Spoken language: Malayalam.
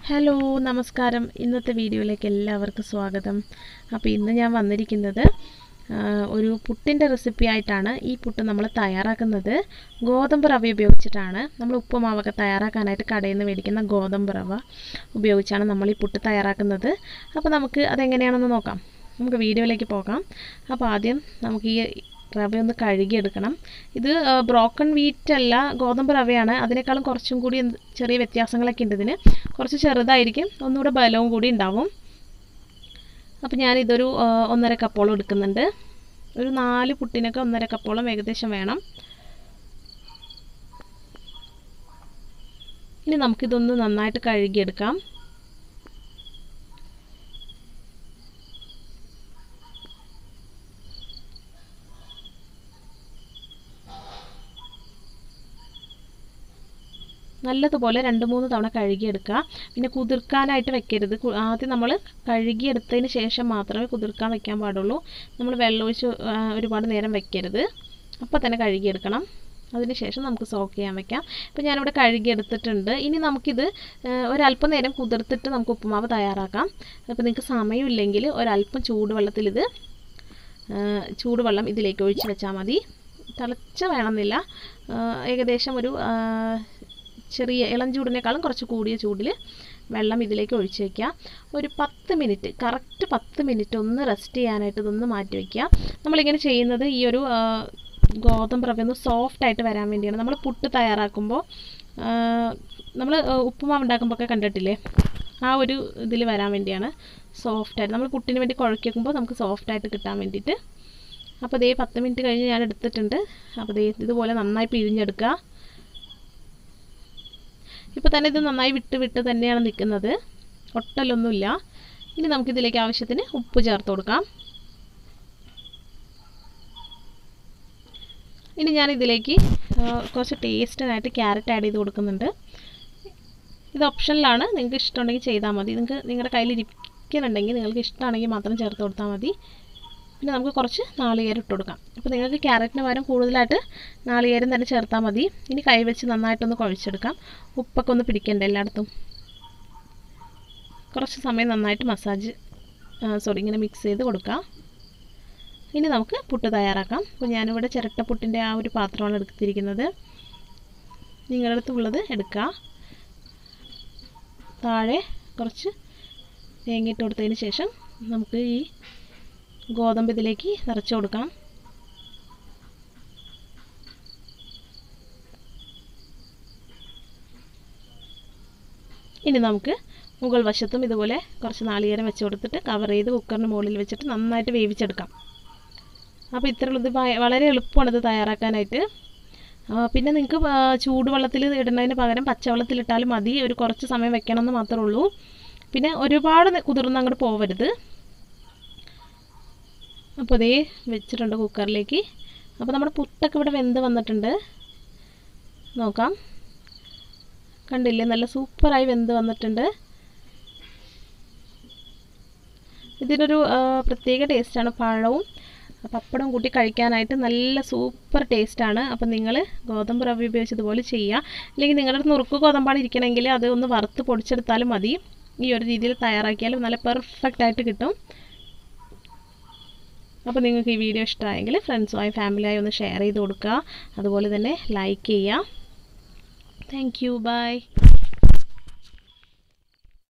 ഹലോ നമസ്കാരം ഇന്നത്തെ വീഡിയോയിലേക്ക് എല്ലാവർക്കും സ്വാഗതം അപ്പോൾ ഇന്ന് ഞാൻ വന്നിരിക്കുന്നത് ആ, ഒരു പുട്ടിൻ്റെ റെസിപ്പി ആയിട്ടാണ് ഈ പുട്ട് നമ്മൾ തയ്യാറാക്കുന്നത് ഗോതമ്പ് റവ ഉപയോഗിച്ചിട്ടാണ് നമ്മൾ ഉപ്പുമാവൊക്കെ തയ്യാറാക്കാനായിട്ട് കടയിൽ നിന്ന് മേടിക്കുന്ന ഗോതമ്പ് റവ ഉപയോഗിച്ചാണ് നമ്മൾ ഈ പുട്ട് തയ്യാറാക്കുന്നത് അപ്പോൾ നമുക്ക് അതെങ്ങനെയാണെന്ന് നോക്കാം നമുക്ക് വീഡിയോയിലേക്ക് പോകാം അപ്പോൾ ആദ്യം നമുക്ക് ഈ റവ ഒന്ന് കഴുകിയെടുക്കണം ഇത് ബ്രോക്കൺ വീറ്റ് അല്ല ഗോതമ്പ് റവയാണ് അതിനേക്കാളും കുറച്ചും കൂടി എന്ത് ചെറിയ വ്യത്യാസങ്ങളൊക്കെ ഉണ്ട് ഇതിന് കുറച്ച് ചെറുതായിരിക്കും ഒന്നുകൂടെ ബലവും കൂടി ഉണ്ടാവും അപ്പോൾ ഞാനിതൊരു ആ, ഒന്നര കപ്പോളം എടുക്കുന്നുണ്ട് ഒരു നാല് പുട്ടിനൊക്കെ ഒന്നര കപ്പോളം ഏകദേശം വേണം ഇനി നമുക്കിതൊന്ന് നന്നായിട്ട് കഴുകിയെടുക്കാം നല്ലതുപോലെ രണ്ട് മൂന്ന് തവണ കഴുകിയെടുക്കുക പിന്നെ കുതിർക്കാനായിട്ട് വെക്കരുത് കു- ആദ്യം നമ്മൾ കഴുകിയെടുത്തതിന് ശേഷം മാത്രമേ കുതിർക്കാൻ വെക്കാൻ പാടുള്ളൂ നമ്മൾ വെള്ളമൊഴിച്ച് ആ, ഒരുപാട് നേരം വെക്കരുത് അപ്പോൾ തന്നെ കഴുകിയെടുക്കണം അതിന് ശേഷം നമുക്ക് സോക്ക് ചെയ്യാൻ വെക്കാം ഇപ്പോൾ ഞാനിവിടെ കഴുകിയെടുത്തിട്ടുണ്ട് ഇനി നമുക്കിത് ആ, ഒരല്പം നേരം കുതിർത്തിട്ട് നമുക്ക് ഉപ്പുമാവ് തയ്യാറാക്കാം അപ്പോൾ നിങ്ങൾക്ക് സമയമില്ലെങ്കിൽ ഒരല്പം ചൂടുവെള്ളത്തിൽ ഇത് ആ, ചൂടുവെള്ളം ഇതിലേക്ക് ഒഴിച്ച് വെച്ചാൽ മതി തിളച്ച വേണമെന്നില്ല ആ, ഏകദേശം ഒരു ആ, ചെറിയ ഇളം ചൂടിനേക്കാളും കുറച്ച് കൂടിയ ചൂടിൽ വെള്ളം ഇതിലേക്ക് ഒഴിച്ച് വയ്ക്കുക ഒരു പത്ത് മിനിറ്റ് കറക്റ്റ് പത്ത് മിനിറ്റ് ഒന്ന് റെസ്റ്റ് ചെയ്യാനായിട്ട് ഇതൊന്ന് മാറ്റി വയ്ക്കുക നമ്മളിങ്ങനെ ചെയ്യുന്നത് ഈ ഒരു ആ, ഗോതമ്പ് റവ ഒന്ന് സോഫ്റ്റ് ആയിട്ട് വരാൻ വേണ്ടിയാണ് നമ്മൾ പുട്ട് തയ്യാറാക്കുമ്പോൾ നമ്മൾ ഉപ്പുമാവ് ഉണ്ടാക്കുമ്പോൾ ഒക്കെ കണ്ടിട്ടില്ലേ ആ ഒരു ഇതിൽ വരാൻ വേണ്ടിയാണ് സോഫ്റ്റ് ആയിട്ട് നമ്മൾ പുട്ടിന് വേണ്ടി കുഴക്കി വെക്കുമ്പോൾ നമുക്ക് സോഫ്റ്റ് ആയിട്ട് കിട്ടാൻ വേണ്ടിയിട്ട് അപ്പോൾ ദേ പത്ത് മിനിറ്റ് കഴിഞ്ഞ് ഞാൻ എടുത്തിട്ടുണ്ട് അപ്പോൾ ദേ ഇതുപോലെ നന്നായി പിഴിഞ്ഞെടുക്കുക ഇപ്പോൾ തന്നെ ഇത് നന്നായി വിട്ട് വിട്ട് തന്നെയാണ് നിൽക്കുന്നത് ഒട്ടലൊന്നുമില്ല ഇനി നമുക്കിതിലേക്ക് ആവശ്യത്തിന് ഉപ്പ് ചേർത്ത് കൊടുക്കാം ഇനി ഞാൻ ഇതിലേക്ക് ആ, കുറച്ച് ടേസ്റ്റിനായിട്ട് ക്യാരറ്റ് ആഡ് ചെയ്ത് കൊടുക്കുന്നുണ്ട് ഇത് ഓപ്ഷനിലാണ് നിങ്ങൾക്ക് ഇഷ്ടമുണ്ടെങ്കിൽ ചെയ്താൽ മതി നിങ്ങൾക്ക് നിങ്ങളുടെ കയ്യിൽ ഇരിക്കുന്നുണ്ടെങ്കിൽ നിങ്ങൾക്ക് ഇഷ്ടമാണെങ്കിൽ മാത്രം ചേർത്ത് കൊടുത്താൽ മതി പിന്നെ നമുക്ക് കുറച്ച് നാളികേരം ഇട്ട് കൊടുക്കാം അപ്പോൾ നിങ്ങൾക്ക് ക്യാരറ്റിന് പകരം കൂടുതലായിട്ട് നാളികേരം തന്നെ ചേർത്താൽ മതി ഇനി കൈ വെച്ച് നന്നായിട്ടൊന്ന് കുഴച്ചെടുക്കാം ഉപ്പൊക്കെ ഒന്ന് പിടിക്കണ്ട എല്ലായിടത്തും കുറച്ച് സമയം നന്നായിട്ട് മസാജ് സോറി ഇങ്ങനെ മിക്സ് ചെയ്ത് കൊടുക്കാം ഇനി നമുക്ക് പുട്ട് തയ്യാറാക്കാം അപ്പോൾ ഞാനിവിടെ ചിരട്ടപ്പുട്ടിൻ്റെ ആ ഒരു പാത്രമാണ് എടുത്തിരിക്കുന്നത് നിങ്ങളുടെ അടുത്തുള്ളത് എടുക്കുക താഴെ കുറച്ച് തേങ്ങയിട്ട് കൊടുത്തതിന് ശേഷം നമുക്ക് ഈ ഗോതമ്പ് ഇതിലേക്ക് നിറച്ച് കൊടുക്കാം ഇനി നമുക്ക് മുകൾ വശത്തും ഇതുപോലെ കുറച്ച് നാളികേരം വെച്ച് കൊടുത്തിട്ട് കവർ ചെയ്ത് കുക്കറിന് മുകളിൽ വെച്ചിട്ട് നന്നായിട്ട് വേവിച്ചെടുക്കാം അപ്പോൾ ഇത്രയുള്ളത് ഭയ- വളരെ എളുപ്പമാണ് ഇത് തയ്യാറാക്കാനായിട്ട് ആ, പിന്നെ നിങ്ങൾക്ക് ചൂടുവെള്ളത്തിൽ ഇടുന്നതിന് പകരം പച്ചവെള്ളത്തിലിട്ടാലും മതി ഒരു കുറച്ച് സമയം വെക്കണമെന്ന് മാത്രമേ ഉള്ളൂ പിന്നെ ഒരുപാട് നെ- കുതിർന്ന് അങ്ങോട്ട് പോവരുത് അപ്പോൾ അതേ വെച്ചിട്ടുണ്ട് കുക്കറിലേക്ക് അപ്പോൾ നമ്മുടെ പുട്ടൊക്കെ ഇവിടെ വെന്ത് വന്നിട്ടുണ്ട് നോക്കാം കണ്ടില്ലേ നല്ല സൂപ്പറായി വെന്ത് വന്നിട്ടുണ്ട് ഇതിനൊരു ആ, പ്രത്യേക ടേസ്റ്റാണ് പഴവും പപ്പടവും കൂട്ടി കഴിക്കാനായിട്ട് നല്ല സൂപ്പർ ടേസ്റ്റാണ് അപ്പം നിങ്ങൾ ഗോതമ്പ് റവ ഉപയോഗിച്ച് ഇതുപോലെ ചെയ്യുക അല്ലെങ്കിൽ നിങ്ങളുടെ അടുത്ത് നുറുക്ക് ഗോതമ്പാണ് ഇരിക്കണമെങ്കിൽ അത് ഒന്ന് വറുത്ത് പൊടിച്ചെടുത്താലും മതി ഈ ഒരു രീതിയിൽ തയ്യാറാക്കിയാലും നല്ല പെർഫെക്റ്റ് ആയിട്ട് കിട്ടും അപ്പോൾ നിങ്ങൾക്ക് ഈ വീഡിയോ ഇഷ്ടമായെങ്കിൽ ഫ്രണ്ട്സുമായി ഫാമിലിയായി ഒന്ന് ഷെയർ ചെയ്ത് കൊടുക്കുക അതുപോലെ തന്നെ ലൈക്ക് ചെയ്യുക താങ്ക് യു ബൈ